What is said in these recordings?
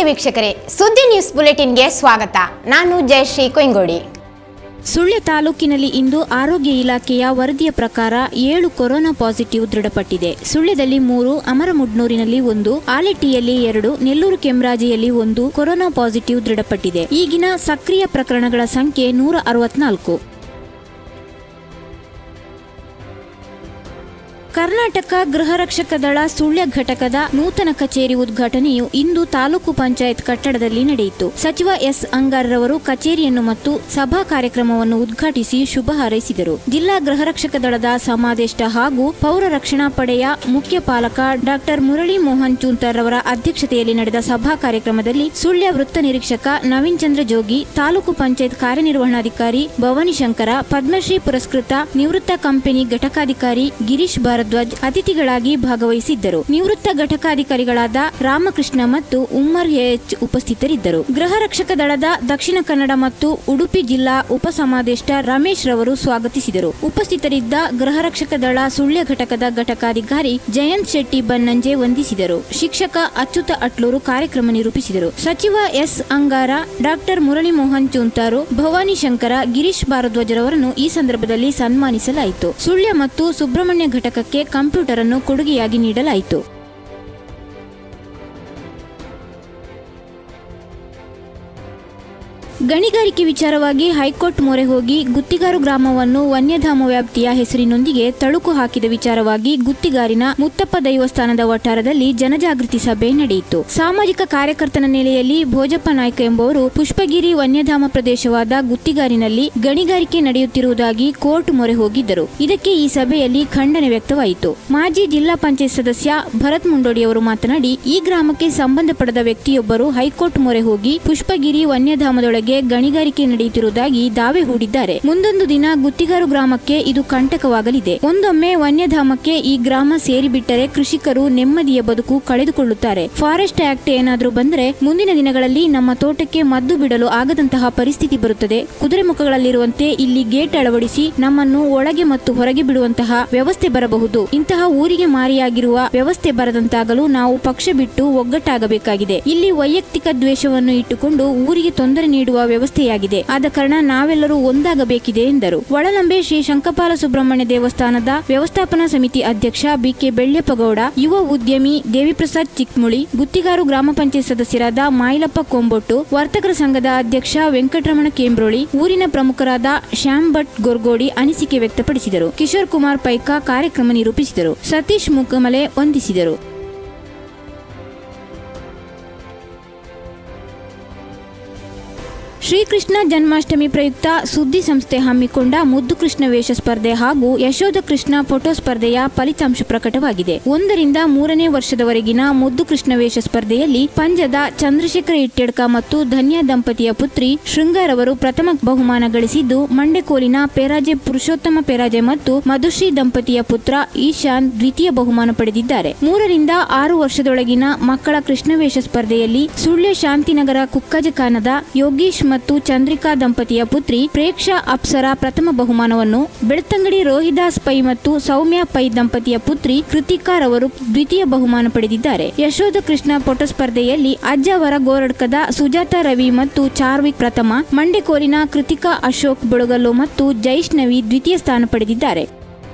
ವೀಕ್ಷಕರೇ ಸುದ್ದಿ ನ್ಯೂಸ್ ಬುಲೆಟಿನ್ಗೆ ಸ್ವಾಗತ ನಾನು ಜಯಶ್ರೀ ಕೊಯ್ಗೋಡಿ ಸುಳ್ಯ ತಾಲೂಕಿನಲ್ಲಿ ಇಂದು ಆರೋಗ್ಯ ಇಲಾಖೆಯ ವರದಿಯ ಪ್ರಕಾರ ಏಳು ಕೊರೋನಾ ಪಾಸಿಟಿವ್ ದೃಢಪಟ್ಟಿದೆ ಸುಳ್ಯದಲ್ಲಿ ಮೂರು ಅಮರಮುಡ್ನೂರಿನಲ್ಲಿ ಒಂದು ಆಲೆಟ್ಟಿಯಲ್ಲಿ ಎರಡು ನೆಲ್ಲೂರು ಕೆಮ್ರಾಜಿಯಲ್ಲಿ ಒಂದು ಕೊರೋನಾ ಪಾಸಿಟಿವ್ ದೃಢಪಟ್ಟಿದೆ ಈಗಿನ ಸಕ್ರಿಯ ಪ್ರಕರಣಗಳ ಸಂಖ್ಯೆ ನೂರ ಅರವತ್ನಾಲ್ಕು ಕರ್ನಾಟಕ ಗೃಹ ರಕ್ಷಕ ದಳ ಸುಳ್ಯ ಘಟಕದ ನೂತನ ಕಚೇರಿ ಉದ್ಘಾಟನೆಯು ಇಂದು ತಾಲೂಕು ಪಂಚಾಯತ್ ಕಟ್ಟಡದಲ್ಲಿ ನಡೆಯಿತು ಸಚಿವ ಎಸ್ ಅಂಗಾರರವರು ಕಚೇರಿಯನ್ನು ಮತ್ತು ಸಭಾ ಕಾರ್ಯಕ್ರಮವನ್ನು ಉದ್ಘಾಟಿಸಿ ಶುಭ ಹಾರೈಸಿದರು ಜಿಲ್ಲಾ ಗೃಹ ರಕ್ಷಕ ದಳದ ಸಮಾದೇಷ್ಟ ಹಾಗೂ ಪೌರ ರಕ್ಷಣಾ ಪಡೆಯ ಮುಖ್ಯ ಪಾಲಕ ಡಾಕ್ಟರ್ ಮುರಳಿ ಮೋಹನ್ ಚೂಂತರ್ ಅವರ ಅಧ್ಯಕ್ಷತೆಯಲ್ಲಿ ನಡೆದ ಸಭಾ ಕಾರ್ಯಕ್ರಮದಲ್ಲಿ ಸುಳ್ಯ ವೃತ್ತ ನಿರೀಕ್ಷಕ ನವೀನ್ ಚಂದ್ರ ಜೋಗಿ ತಾಲೂಕು ಪಂಚಾಯತ್ ಕಾರ್ಯನಿರ್ವಹಣಾಧಿಕಾರಿ ಭವಾನಿ ಶಂಕರ ಪದ್ಮಶ್ರೀ ಪುರಸ್ಕೃತ ನಿವೃತ್ತ ಕಂಪನಿ ಘಟಕಾಧಿಕಾರಿ ಗಿರೀಶ್ ಭಾರದ್ವಾಜ್ ಅತಿಥಿಗಳಾಗಿ ಭಾಗವಹಿಸಿದ್ದರು ನಿವೃತ್ತ ಘಟಕಾಧಿಕಾರಿಗಳಾದ ರಾಮಕೃಷ್ಣ ಮತ್ತು ಉಮ್ಮರ್ ಎಚ್ ಉಪಸ್ಥಿತರಿದ್ದರು ಗೃಹ ರಕ್ಷಕ ದಳದ ದಕ್ಷಿಣ ಕನ್ನಡ ಮತ್ತು ಉಡುಪಿ ಜಿಲ್ಲಾ ಉಪಸಮಾದೇಷ್ಟ ರಮೇಶ್ ರವರು ಸ್ವಾಗತಿಸಿದರು ಉಪಸ್ಥಿತರಿದ್ದ ಗೃಹ ರಕ್ಷಕ ದಳ ಸುಳ್ಯ ಘಟಕದ ಘಟಕಾಧಿಕಾರಿ ಜಯಂತ್ ಶೆಟ್ಟಿ ಬನ್ನಂಜೆ ವಂದಿಸಿದರು ಶಿಕ್ಷಕ ಅಚ್ಯುತ ಅಟ್ಲೂರು ಕಾರ್ಯಕ್ರಮ ನಿರೂಪಿಸಿದರು ಸಚಿವ ಎಸ್ ಅಂಗಾರ ಡಾಕ್ಟರ್ ಮುರಳಿ ಮೋಹನ್ ಚೂಂತಾರು ಭವಾನಿ ಶಂಕರ ಗಿರೀಶ್ ಭಾರದ್ವಾಜರವರನ್ನು ಈ ಸಂದರ್ಭದಲ್ಲಿ ಸನ್ಮಾನಿಸಲಾಯಿತು ಸುಳ್ಯ ಮತ್ತು ಸುಬ್ರಹ್ಮಣ್ಯ ಘಟಕಕ್ಕೆ ಕಂಪ್ಯೂಟರ್ ಅನ್ನು ಕೊಡುಗೆಯಾಗಿ ನೀಡಲಾಯಿತು ಗಣಿಗಾರಿಕೆ ವಿಚಾರವಾಗಿ ಹೈಕೋರ್ಟ್ ಮೊರೆ ಹೋಗಿ ಗುತ್ತಿಗಾರು ಗ್ರಾಮವನ್ನು ವನ್ಯಧಾಮ ವ್ಯಾಪ್ತಿಯ ಹೆಸರಿನೊಂದಿಗೆ ತಳುಕು ಹಾಕಿದ ವಿಚಾರವಾಗಿ ಗುತ್ತಿಗಾರಿನ ಮುತ್ತಪ್ಪ ದೈವಸ್ಥಾನದ ವಠಾರದಲ್ಲಿ ಜನಜಾಗೃತಿ ಸಭೆ ನಡೆಯಿತು ಸಾಮಾಜಿಕ ಕಾರ್ಯಕರ್ತನ ನೆಲೆಯಲ್ಲಿ ಭೋಜಪ್ಪ ನಾಯ್ಕ ಎಂಬುವರು ಪುಷ್ಪಗಿರಿ ವನ್ಯಧಾಮ ಪ್ರದೇಶವಾದ ಗುತ್ತಿಗಾರಿನಲ್ಲಿ ಗಣಿಗಾರಿಕೆ ನಡೆಯುತ್ತಿರುವುದಾಗಿ ಕೋರ್ಟ್ ಮೊರೆ ಹೋಗಿದ್ದರು ಇದಕ್ಕೆ ಈ ಸಭೆಯಲ್ಲಿ ಖಂಡನೆ ವ್ಯಕ್ತವಾಯಿತು ಮಾಜಿ ಜಿಲ್ಲಾ ಪಂಚಾಯತ್ ಸದಸ್ಯ ಭರತ್ ಮುಂಡೋಡಿಯವರು ಮಾತನಾಡಿ ಈ ಗ್ರಾಮಕ್ಕೆ ಸಂಬಂಧಪಡದ ವ್ಯಕ್ತಿಯೊಬ್ಬರು ಹೈಕೋರ್ಟ್ ಮೊರೆ ಹೋಗಿ ಪುಷ್ಪಗಿರಿ ವನ್ಯಧಾಮದೊಳಗೆ ಗಣಿಗಾರಿಕೆ ನಡೆಯುತ್ತಿರುವುದಾಗಿ ದಾವೆ ಹೂಡಿದ್ದಾರೆ ಮುಂದೊಂದು ದಿನ ಗುತ್ತಿಗಾರು ಗ್ರಾಮಕ್ಕೆ ಇದು ಕಂಟಕವಾಗಲಿದೆ ಒಂದೊಮ್ಮೆ ವನ್ಯಧಾಮಕ್ಕೆ ಈ ಗ್ರಾಮ ಸೇರಿಬಿಟ್ಟರೆ ಕೃಷಿಕರು ನೆಮ್ಮದಿಯ ಬದುಕು ಕಳೆದುಕೊಳ್ಳುತ್ತಾರೆ ಫಾರೆಸ್ಟ್ ಆಕ್ಟ್ ಏನಾದರೂ ಬಂದರೆ ಮುಂದಿನ ದಿನಗಳಲ್ಲಿ ನಮ್ಮ ತೋಟಕ್ಕೆ ಮದ್ದು ಬಿಡಲು ಆಗದಂತಹ ಪರಿಸ್ಥಿತಿ ಬರುತ್ತದೆ ಕುದುರೆಮುಖಗಳಲ್ಲಿರುವಂತೆ ಇಲ್ಲಿ ಗೇಟ್ ಅಳವಡಿಸಿ ನಮ್ಮನ್ನು ಒಳಗೆ ಮತ್ತು ಹೊರಗೆ ಬಿಡುವಂತಹ ವ್ಯವಸ್ಥೆ ಬರಬಹುದು ಇಂತಹ ಊರಿಗೆ ಮಾರಿಯಾಗಿರುವ ವ್ಯವಸ್ಥೆ ಬರದಂತಾಗಲು ನಾವು ಪಕ್ಷ ಬಿಟ್ಟು ಒಗ್ಗಟ್ಟಾಗಬೇಕಾಗಿದೆ ಇಲ್ಲಿ ವೈಯಕ್ತಿಕ ದ್ವೇಷವನ್ನು ಇಟ್ಟುಕೊಂಡು ಊರಿಗೆ ತೊಂದರೆ ನೀಡುವ ವ್ಯವಸ್ಥೆಯಾಗಿದೆ ಆದ ಕಾರಣ ನಾವೆಲ್ಲರೂ ಒಂದಾಗಬೇಕಿದೆ ಎಂದರು ಒಳಲಂಬೆ ಶ್ರೀ ಶಂಕಪಾಲ ಸುಬ್ರಹ್ಮಣ್ಯ ದೇವಸ್ಥಾನದ ವ್ಯವಸ್ಥಾಪನಾ ಸಮಿತಿ ಅಧ್ಯಕ್ಷ ಬಿಕೆ ಬೆಳ್ಳೆಪ್ಪಗೌಡ ಯುವ ಉದ್ಯಮಿ ದೇವಿಪ್ರಸಾದ್ ಚಿಕ್ಮುಳಿ ಗುತ್ತಿಗಾರು ಗ್ರಾಮ ಪಂಚಾಯತ್ ಸದಸ್ಯರಾದ ಮಾಯಿಲಪ್ಪ ಕೊಂಬೊಟ್ಟು ವರ್ತಕರ ಸಂಘದ ಅಧ್ಯಕ್ಷ ವೆಂಕಟರಮಣ ಕೇಂಬ್ರೋಳಿ ಊರಿನ ಪ್ರಮುಖರಾದ ಶ್ಯಾಮ್ ಭಟ್ ಗೊರ್ಗೋಡಿ ಅನಿಸಿಕೆ ವ್ಯಕ್ತಪಡಿಸಿದರು ಕಿಶೋರ್ ಕುಮಾರ್ ಪೈಕ ಕಾರ್ಯಕ್ರಮ ನಿರೂಪಿಸಿದರು ಸತೀಶ್ ಮುಖಮಲೆ ವಂದಿಸಿದರು ಶ್ರೀಕೃಷ್ಣ ಜನ್ಮಾಷ್ಟಮಿ ಪ್ರಯುಕ್ತ ಸುದ್ದಿ ಸಂಸ್ಥೆ ಹಮ್ಮಿಕೊಂಡ ಮುದ್ದು ಕೃಷ್ಣ ವೇಷ ಸ್ಪರ್ಧೆ ಹಾಗೂ ಯಶೋಧ ಕೃಷ್ಣ ಫೋಟೋ ಸ್ಪರ್ಧೆಯ ಫಲಿತಾಂಶ ಪ್ರಕಟವಾಗಿದೆ ಒಂದರಿಂದ ಮೂರನೇ ವರ್ಷದವರೆಗಿನ ಮುದ್ದು ಕೃಷ್ಣ ವೇಷ ಸ್ಪರ್ಧೆಯಲ್ಲಿ ಪಂಜದ ಚಂದ್ರಶೇಖರ ಇಟ್ಟೆಡ್ಕ ಮತ್ತು ಧನ್ಯ ದಂಪತಿಯ ಪುತ್ರಿ ಶೃಂಗಾರ್ ಅವರು ಪ್ರಥಮ ಬಹುಮಾನ ಗಳಿಸಿದ್ದು ಮಂಡೆಕೋಲಿನ ಪೆರಾಜೆ ಪುರುಷೋತ್ತಮ ಪೆರಾಜೆ ಮತ್ತು ಮಧುಶ್ರೀ ದಂಪತಿಯ ಪುತ್ರ ಈಶಾನ್ ದ್ವಿತೀಯ ಬಹುಮಾನ ಪಡೆದಿದ್ದಾರೆ ಮೂರರಿಂದ ಆರು ವರ್ಷದೊಳಗಿನ ಮಕ್ಕಳ ಕೃಷ್ಣವೇಷ ಸ್ಪರ್ಧೆಯಲ್ಲಿ ಸುಳ್ಯ ಶಾಂತಿನಗರ ಕುಕ್ಕಜಕಾನದ ಯೋಗೀಶ್ ಮತ್ತು ಚಂದ್ರಿಕಾ ದಂಪತಿಯ ಪುತ್ರಿ ಪ್ರೇಕ್ಷಾ ಅಪ್ಸರಾ ಪ್ರಥಮ ಬಹುಮಾನವನ್ನು ಬೆಳ್ತಂಗಡಿ ರೋಹಿದಾಸ್ ಪೈ ಮತ್ತು ಸೌಮ್ಯ ಪೈ ದಂಪತಿಯ ಪುತ್ರಿ ಕೃತಿಕಾ ರವರು ದ್ವಿತೀಯ ಬಹುಮಾನ ಪಡೆದಿದ್ದಾರೆ ಯಶೋಧ ಕೃಷ್ಣ ಫೋಟೋ ಸ್ಪರ್ಧೆಯಲ್ಲಿ ಅಜ್ಜವರ ಗೋರಡ್ಕದ ಸುಜಾತ ರವಿ ಮತ್ತು ಚಾರ್ವಿಕ್ ಪ್ರಥಮ ಮಂಡೆಕೋಲಿನ ಕೃತಿಕಾ ಅಶೋಕ್ ಬುಳಗಲ್ಲು ಮತ್ತು ಜೈಷ್ಣವಿ ದ್ವಿತೀಯ ಸ್ಥಾನ ಪಡೆದಿದ್ದಾರೆ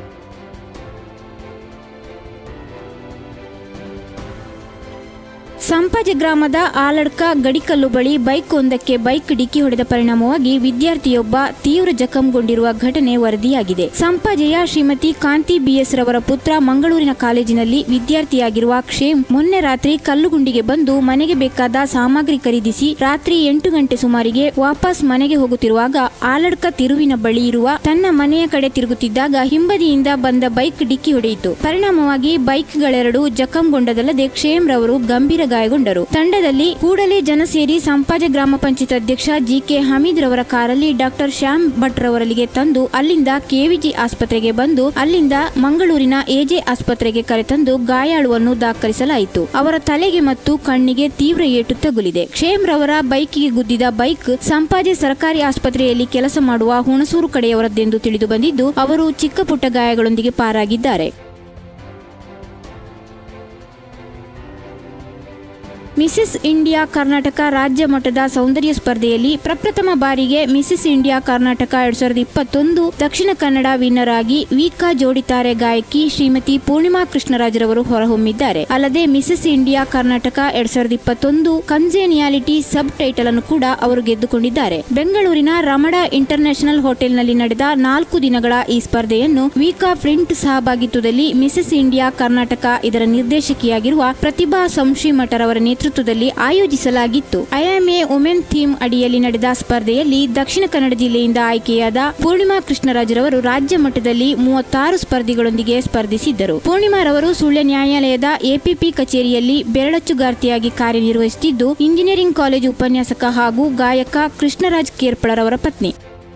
ಸಂಪಾಜೆ ಗ್ರಾಮದ ಆಲಡ್ಕ ಗಡಿಕಲ್ಲು ಬಳಿ ಬೈಕ್ ಒಂದಕ್ಕೆ ಬೈಕ್ ಡಿಕ್ಕಿ ಹೊಡೆದ ಪರಿಣಾಮವಾಗಿ ವಿದ್ಯಾರ್ಥಿಯೊಬ್ಬ ತೀವ್ರ ಜಖಂಗೊಂಡಿರುವ ಘಟನೆ ವರದಿಯಾಗಿದೆ ಸಂಪಾಜೆಯ ಶ್ರೀಮತಿ ಕಾಂತಿ ಬಿಎಸ್ ರವರ ಪುತ್ರ ಮಂಗಳೂರಿನ ಕಾಲೇಜಿನಲ್ಲಿ ವಿದ್ಯಾರ್ಥಿಯಾಗಿರುವ ಕ್ಷೇಮ್ ಮೊನ್ನೆ ರಾತ್ರಿ ಕಲ್ಲುಗುಂಡಿಗೆ ಬಂದು ಮನೆಗೆ ಬೇಕಾದ ಸಾಮಗ್ರಿ ಖರೀದಿಸಿ ರಾತ್ರಿ ಎಂಟು ಗಂಟೆ ಸುಮಾರಿಗೆ ವಾಪಸ್ ಮನೆಗೆ ಹೋಗುತ್ತಿರುವಾಗ ಆಲಡ್ಕ ತಿರುವಿನ ಬಳಿ ಇರುವ ತನ್ನ ಮನೆಯ ಕಡೆ ತಿರುಗುತ್ತಿದ್ದಾಗ ಹಿಂಬದಿಯಿಂದ ಬಂದ ಬೈಕ್ ಡಿಕ್ಕಿ ಹೊಡೆಯಿತು ಪರಿಣಾಮವಾಗಿ ಬೈಕ್ಗಳೆರಡು ಜಖಂಗೊಂಡದಲ್ಲದೆ ಕ್ಷೇಮ್ ರವರು ಗಂಭೀರ ಗಾಯಗೊಂಡರು ತಂಡದಲ್ಲಿ ಕೂಡಲೇ ಜನ ಸೇರಿ ಸಂಪಾಜೆ ಗ್ರಾಮ ಪಂಚಾಯತ್ ಅಧ್ಯಕ್ಷ ಜಿಕೆ ಹಮೀದ್ ರವರ ಕಾರಲ್ಲಿ ಡಾಕ್ಟರ್ ಶ್ಯಾಮ್ ಭಟ್ ರವರಲ್ಲಿಗೆ ತಂದು ಅಲ್ಲಿಂದ ಕೆವಿಜಿ ಆಸ್ಪತ್ರೆಗೆ ಬಂದು ಅಲ್ಲಿಂದ ಮಂಗಳೂರಿನ ಎಜೆ ಆಸ್ಪತ್ರೆಗೆ ಕರೆತಂದು ಗಾಯಾಳುವನ್ನು ದಾಖಲಿಸಲಾಯಿತು ಅವರ ತಲೆಗೆ ಮತ್ತು ಕಣ್ಣಿಗೆ ತೀವ್ರ ಏಟು ತಗುಲಿದೆ ಕ್ಷೇಮ್ ರವರ ಬೈಕಿಗೆ ಗುದ್ದಿದ ಬೈಕ್ ಸಂಪಾಜೆ ಸರ್ಕಾರಿ ಆಸ್ಪತ್ರೆಯಲ್ಲಿ ಕೆಲಸ ಮಾಡುವ ಹುಣಸೂರು ಕಡೆಯವರದ್ದೆಂದು ತಿಳಿದು ಬಂದಿದ್ದು ಅವರು ಚಿಕ್ಕ ಪುಟ್ಟ ಗಾಯಗಳೊಂದಿಗೆ ಪಾರಾಗಿದ್ದಾರೆ ಮಿಸಸ್ ಇಂಡಿಯಾ ಕರ್ನಾಟಕ ರಾಜ್ಯ ಮಟ್ಟದ ಸೌಂದರ್ಯ ಸ್ಪರ್ಧೆಯಲ್ಲಿ ಪ್ರಪ್ರಥಮ ಬಾರಿಗೆ ಮಿಸಸ್ ಇಂಡಿಯಾ ಕರ್ನಾಟಕ ಎರಡ್ ಸಾವಿರದ ಇಪ್ಪತ್ತೊಂದು ದಕ್ಷಿಣ ಕನ್ನಡ ವಿನ್ನರ್ ಆಗಿ ವೀಕಾ ಜೋಡಿತಾರೆ ಗಾಯಕಿ ಶ್ರೀಮತಿ ಪೂರ್ಣಿಮಾ ಕೃಷ್ಣರಾಜರವರು ಹೊರಹೊಮ್ಮಿದ್ದಾರೆ ಅಲ್ಲದೆ ಮಿಸಸ್ ಇಂಡಿಯಾ ಕರ್ನಾಟಕ ಎರಡ್ ಸಾವಿರದ ಇಪ್ಪತ್ತೊಂದು ಕನ್ಸೇನಿಯಾಲಿಟಿ ಸಬ್ ಟೈಟಲ್ ಅನ್ನು ಕೂಡ ಅವರು ಗೆದ್ದುಕೊಂಡಿದ್ದಾರೆ ಬೆಂಗಳೂರಿನ ರಮಣ ಇಂಟರ್ನ್ಯಾಷನಲ್ ಹೋಟೆಲ್ನಲ್ಲಿ ನಡೆದ ನಾಲ್ಕು ದಿನಗಳ ಈ ಸ್ಪರ್ಧೆಯನ್ನು ವೀಕಾ ಪ್ರಿಂಟ್ ಸಹಭಾಗಿತ್ವದಲ್ಲಿ ಮಿಸಸ್ ಇಂಡಿಯಾ ಕರ್ನಾಟಕ ಇದರ ನಿರ್ದೇಶಕಿಯಾಗಿರುವ ಪ್ರತಿಭಾ ಸಂಶಿಮಠರ್ ಅವರ ನೇತೃತ್ವದಲ್ಲಿ ಆಯೋಜಿಸಲಾಗಿತ್ತು ಐಎಂಎ ವುಮೆನ್ ಥೀಮ್ ಅಡಿಯಲ್ಲಿ ನಡೆದ ಸ್ಪರ್ಧೆಯಲ್ಲಿ ದಕ್ಷಿಣ ಕನ್ನಡ ಜಿಲ್ಲೆಯಿಂದ ಆಯ್ಕೆಯಾದ ಪೂರ್ಣಿಮಾ ಕೃಷ್ಣರಾಜರವರು ರಾಜ್ಯ ಮಟ್ಟದಲ್ಲಿ ಮೂವತ್ತಾರು ಸ್ಪರ್ಧಿಗಳೊಂದಿಗೆ ಸ್ಪರ್ಧಿಸಿದ್ದರು ಪೂರ್ಣಿಮಾರವರು ಸುಳ್ಯ ನ್ಯಾಯಾಲಯದ ಎಪಿಪಿ ಕಚೇರಿಯಲ್ಲಿ ಬೆರಳಚ್ಚುಗಾರ್ತಿಯಾಗಿ ಕಾರ್ಯನಿರ್ವಹಿಸುತ್ತಿದ್ದು ಇಂಜಿನಿಯರಿಂಗ್ ಕಾಲೇಜು ಉಪನ್ಯಾಸಕ ಹಾಗೂ ಗಾಯಕ ಕೃಷ್ಣರಾಜ್ ಕೇರ್ಪಳರವರ ಪತ್ನಿ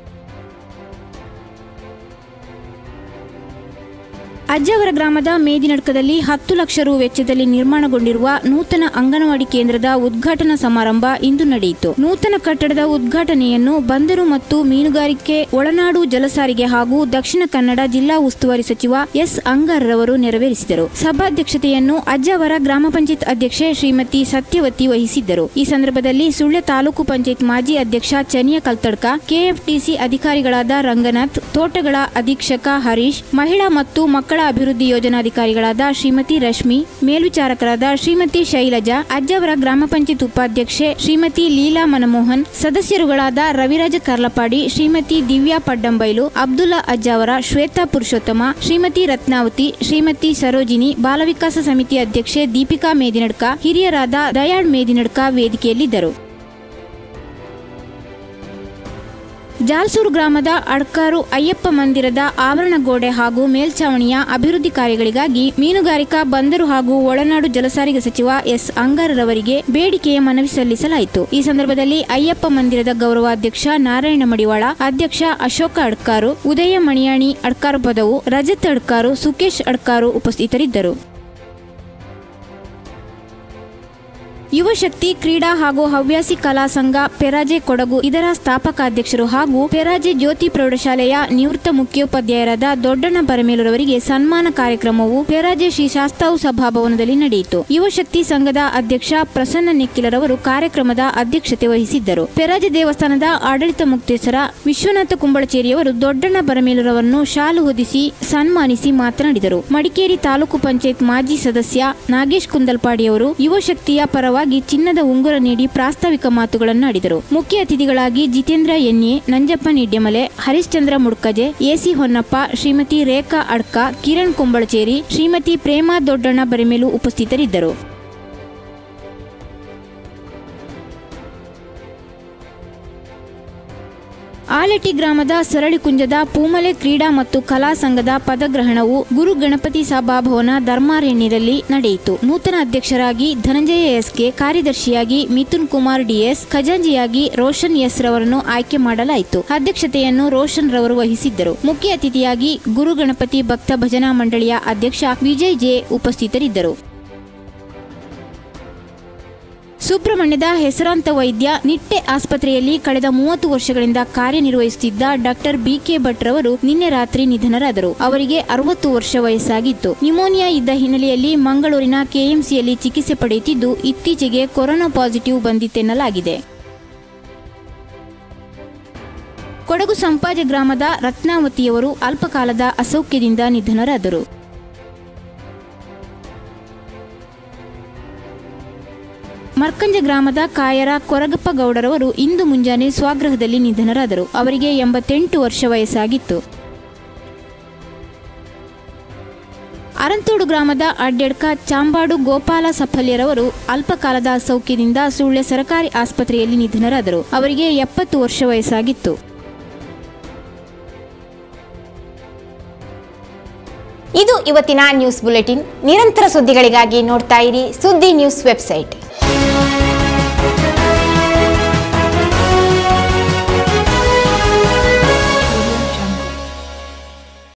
ಅಜ್ಜವರ ಗ್ರಾಮದ ಮೇದಿನಡ್ಕದಲ್ಲಿ ಹತ್ತು ಲಕ್ಷ ರು ವೆಚ್ಚದಲ್ಲಿ ನಿರ್ಮಾಣಗೊಂಡಿರುವ ನೂತನ ಅಂಗನವಾಡಿ ಕೇಂದ್ರದ ಉದ್ಘಾಟನಾ ಸಮಾರಂಭ ಇಂದು ನಡೆಯಿತು ನೂತನ ಕಟ್ಟಡದ ಉದ್ಘಾಟನೆಯನ್ನು ಬಂದರು ಮತ್ತು ಮೀನುಗಾರಿಕೆ ಒಳನಾಡು ಜಲಸಾರಿಗೆ ಹಾಗೂ ದಕ್ಷಿಣ ಕನ್ನಡ ಜಿಲ್ಲಾ ಉಸ್ತುವಾರಿ ಸಚಿವ ಎಸ್ ಅಂಗಾರರವರು ನೆರವೇರಿಸಿದರು ಸಭಾಧ್ಯಕ್ಷತೆಯನ್ನು ಅಜ್ಜವರ ಗ್ರಾಮ ಪಂಚಾಯತ್ ಅಧ್ಯಕ್ಷೆ ಶ್ರೀಮತಿ ಸತ್ಯವತಿ ವಹಿಸಿದ್ದರು ಈ ಸಂದರ್ಭದಲ್ಲಿ ಸುಳ್ಯ ತಾಲೂಕು ಪಂಚಾಯತ್ ಮಾಜಿ ಅಧ್ಯಕ್ಷ ಚನಿಯ ಕಲ್ತಡ್ಕ ಕೆಎಫ್ಟಿಸಿ ಅಧಿಕಾರಿಗಳಾದ ರಂಗನಾಥ್ ತೋಟಗಳ ಅಧೀಕ್ಷಕ ಹರೀಶ್ ಮಹಿಳಾ ಮತ್ತು ಮಕ್ಕಳ ಅಭಿವೃದ್ಧಿ ಯೋಜನಾಧಿಕಾರಿಗಳಾದ ಶ್ರೀಮತಿ ರಶ್ಮಿ ಮೇಲ್ವಿಚಾರಕರಾದ ಶ್ರೀಮತಿ ಶೈಲಜಾ ಅಜ್ಜವರ ಗ್ರಾಮ ಪಂಚಾಯತ್ ಉಪಾಧ್ಯಕ್ಷೆ ಶ್ರೀಮತಿ ಲೀಲಾ ಮನಮೋಹನ್ ಸದಸ್ಯರುಗಳಾದ ರವಿರಾಜ ಕರ್ಲಪಾಡಿ ಶ್ರೀಮತಿ ದಿವ್ಯಾ ಪಡ್ಡಂಬೈಲು ಅಬ್ದುಲ್ಲಾ ಅಜ್ಜಾವರ ಶ್ವೇತಾ ಪುರುಷೋತ್ತಮ ಶ್ರೀಮತಿ ರತ್ನಾವತಿ ಶ್ರೀಮತಿ ಸರೋಜಿನಿ ಬಾಲವಿಕಾಸ ಸಮಿತಿ ಅಧ್ಯಕ್ಷೆ ದೀಪಿಕಾ ಮೇದಿನಡ್ಕ ಹಿರಿಯರಾದ ದಯಾಳ್ ಮೇದಿನಡ್ಕ ವೇದಿಕೆಯಲ್ಲಿದ್ದರು ಜಾಲ್ಸೂರು ಗ್ರಾಮದ ಅಡ್ಕಾರು ಅಯ್ಯಪ್ಪ ಮಂದಿರದ ಆವರಣ ಗೋಡೆ ಹಾಗೂ ಮೇಲ್ಛಾವಣಿಯ ಅಭಿವೃದ್ಧಿ ಕಾರ್ಯಗಳಿಗಾಗಿ ಮೀನುಗಾರಿಕಾ ಬಂದರು ಹಾಗೂ ಒಳನಾಡು ಜಲಸಾರಿಗೆ ಸಚಿವ ಎಸ್ ಅಂಗಾರರವರಿಗೆ ಬೇಡಿಕೆಯ ಮನವಿ ಸಲ್ಲಿಸಲಾಯಿತು ಈ ಸಂದರ್ಭದಲ್ಲಿ ಅಯ್ಯಪ್ಪ ಮಂದಿರದ ಗೌರವಾಧ್ಯಕ್ಷ ನಾರಾಯಣ ಮಡಿವಾಳ ಅಧ್ಯಕ್ಷ ಅಶೋಕ ಅಡ್ಕಾರು ಉದಯ ಮಣಿಯಾಣಿ ಅಡ್ಕಾರು ಪದವು ರಜತ್ ಅಡ್ಕಾರು ಸುಕೇಶ್ ಅಡ್ಕಾರು ಉಪಸ್ಥಿತರಿದ್ದರು ಯುವ ಶಕ್ತಿ ಕ್ರೀಡಾ ಹಾಗೂ ಹವ್ಯಾಸಿ ಕಲಾ ಸಂಘ ಪೆರಾಜೆ ಕೊಡಗು ಇದರ ಸ್ಥಾಪಕಾಧ್ಯಕ್ಷರು ಹಾಗೂ ಪೆರಾಜೆ ಜ್ಯೋತಿ ಪ್ರೌಢಶಾಲೆಯ ನಿವೃತ್ತ ಮುಖ್ಯೋಪಾಧ್ಯಾಯರಾದ ದೊಡ್ಡಣ್ಣ ಬರಮೇಲುರವರಿಗೆ ಸನ್ಮಾನ ಕಾರ್ಯಕ್ರಮವು ಪೆರಾಜೆ ಶ್ರೀ ಶಾಸ್ತಾವು ಸಭಾಭವನದಲ್ಲಿ ನಡೆಯಿತು ಯುವ ಶಕ್ತಿ ಸಂಘದ ಅಧ್ಯಕ್ಷ ಪ್ರಸನ್ನ ನಿಕ್ಕಿಲರವರು ಕಾರ್ಯಕ್ರಮದ ಅಧ್ಯಕ್ಷತೆ ವಹಿಸಿದ್ದರು ಪೆರಾಜೆ ದೇವಸ್ಥಾನದ ಆಡಳಿತ ಮುಕ್ತೇಶ್ವರ ವಿಶ್ವನಾಥ ಕುಂಬಳಚೇರಿಯವರು ದೊಡ್ಡಣ್ಣ ಬರಮೇಲುರವನ್ನು ಶಾಲು ಹೊದಿಸಿ ಸನ್ಮಾನಿಸಿ ಮಾತನಾಡಿದರು ಮಡಿಕೇರಿ ತಾಲೂಕು ಪಂಚಾಯತ್ ಮಾಜಿ ಸದಸ್ಯ ನಾಗೇಶ್ ಕುಂದಲ್ಪಾಡಿಯವರು ಯುವ ಶಕ್ತಿಯ ಪರವಾಗಿ ಚಿನ್ನದ ಉಂಗುರ ನೀಡಿ ಪ್ರಾಸ್ತಾವಿಕ ಮಾತುಗಳನ್ನಾಡಿದರು ಮುಖ್ಯ ಅತಿಥಿಗಳಾಗಿ ಜಿತೇಂದ್ರ ಎನ್ಎ ನಂಜಪ್ಪ ನಿಡ್ಯಮಲೆ ಹರಿಶ್ಚಂದ್ರ ಮುಡ್ಕಜೆ ಎಸಿ ಹೊನ್ನಪ್ಪ ಶ್ರೀಮತಿ ರೇಖಾ ಅಡ್ಕ ಕಿರಣ್ ಕುಂಬಳಚೇರಿ ಶ್ರೀಮತಿ ಪ್ರೇಮಾ ದೊಡ್ಡಣ್ಣ ಬರಿಮೇಲು ಉಪಸ್ಥಿತರಿದ್ದರು ಆಲೆಟಿ ಗ್ರಾಮದ ಸರಳಿಕುಂಜದ ಪೂಮಲೆ ಕ್ರೀಡಾ ಮತ್ತು ಕಲಾ ಸಂಘದ ಪದಗ್ರಹಣವು ಗುರು ಗಣಪತಿ ಸಭಾಭವನ ಧರ್ಮಾರಣ್ಯದಲ್ಲಿ ನಡೆಯಿತು ನೂತನ ಅಧ್ಯಕ್ಷರಾಗಿ ಧನಂಜಯ ಎಸ್ಕೆ ಕಾರ್ಯದರ್ಶಿಯಾಗಿ ಮಿಥುನ್ ಕುಮಾರ್ ಡಿಎಸ್ ಖಜಾಂಜಿಯಾಗಿ ರೋಷನ್ ಎಸ್ ರವರನ್ನು ಆಯ್ಕೆ ಮಾಡಲಾಯಿತು ಅಧ್ಯಕ್ಷತೆಯನ್ನು ರೋಷನ್ ರವರು ವಹಿಸಿದ್ದರು ಮುಖ್ಯ ಅತಿಥಿಯಾಗಿ ಗುರು ಗಣಪತಿ ಭಕ್ತ ಭಜನಾ ಮಂಡಳಿಯ ಅಧ್ಯಕ್ಷ ವಿಜಯ್ ಜೆ ಉಪಸ್ಥಿತರಿದ್ದರು ಸುಬ್ರಹ್ಮಣ್ಯದ ಹೆಸರಾಂತ ವೈದ್ಯ ನಿಟ್ಟೆ ಆಸ್ಪತ್ರೆಯಲ್ಲಿ ಕಳೆದ ಮೂವತ್ತು ವರ್ಷಗಳಿಂದ ಕಾರ್ಯನಿರ್ವಹಿಸುತ್ತಿದ್ದ ಡಾಕ್ಟರ್ ಬಿಕೆ ಭಟ್ ರವರು ನಿನ್ನೆ ರಾತ್ರಿ ನಿಧನರಾದರು ಅವರಿಗೆ ಅರವತ್ತು ವರ್ಷ ವಯಸ್ಸಾಗಿತ್ತು ನ್ಯೂಮೋನಿಯಾ ಇದ್ದ ಹಿನ್ನೆಲೆಯಲ್ಲಿ ಮಂಗಳೂರಿನ ಕೆಎಂಸಿಯಲ್ಲಿ ಚಿಕಿತ್ಸೆ ಪಡೆಯುತ್ತಿದ್ದು ಇತ್ತೀಚೆಗೆ ಕೊರೋನಾ ಪಾಸಿಟಿವ್ ಬಂದಿತ್ತೆನ್ನಲಾಗಿದೆ ಕೊಡಗು ಸಂಪಾಜೆ ಗ್ರಾಮದ ರತ್ನಾವತಿಯವರು ಅಲ್ಪಕಾಲದ ಅಸೌಖ್ಯದಿಂದ ನಿಧನರಾದರು ಮರ್ಕಂಜ ಗ್ರಾಮದ ಕಾಯರ ಕೊರಗಪ್ಪ ಗೌಡರವರು ಇಂದು ಮುಂಜಾನೆ ಸ್ವಗೃಹದಲ್ಲಿ ನಿಧನರಾದರು ಅವರಿಗೆ ಎಂಬತ್ತೆಂಟು ವರ್ಷ ವಯಸ್ಸಾಗಿತ್ತು ಅರಂತೋಡು ಗ್ರಾಮದ ಅಡ್ಡೆಡ್ಕ ಚಾಂಬಾಡು ಗೋಪಾಲ ಸಫಲ್ಯರವರು ಅಲ್ಪಕಾಲದ ಅಸೌಖ್ಯದಿಂದ ಸುಳ್ಯ ಸರ್ಕಾರಿ ಆಸ್ಪತ್ರೆಯಲ್ಲಿ ನಿಧನರಾದರು ಅವರಿಗೆ ಎಪ್ಪತ್ತು ವರ್ಷ ವಯಸ್ಸಾಗಿತ್ತು ಇದು ಇವತ್ತಿನ ನ್ಯೂಸ್ ಬುಲೆಟಿನ್ ನಿರಂತರ ಸುದ್ದಿಗಳಿಗಾಗಿ ನೋಡ್ತಾ ಇರಿ ಸುದ್ದಿ ನ್ಯೂಸ್ ವೆಬ್ಸೈಟ್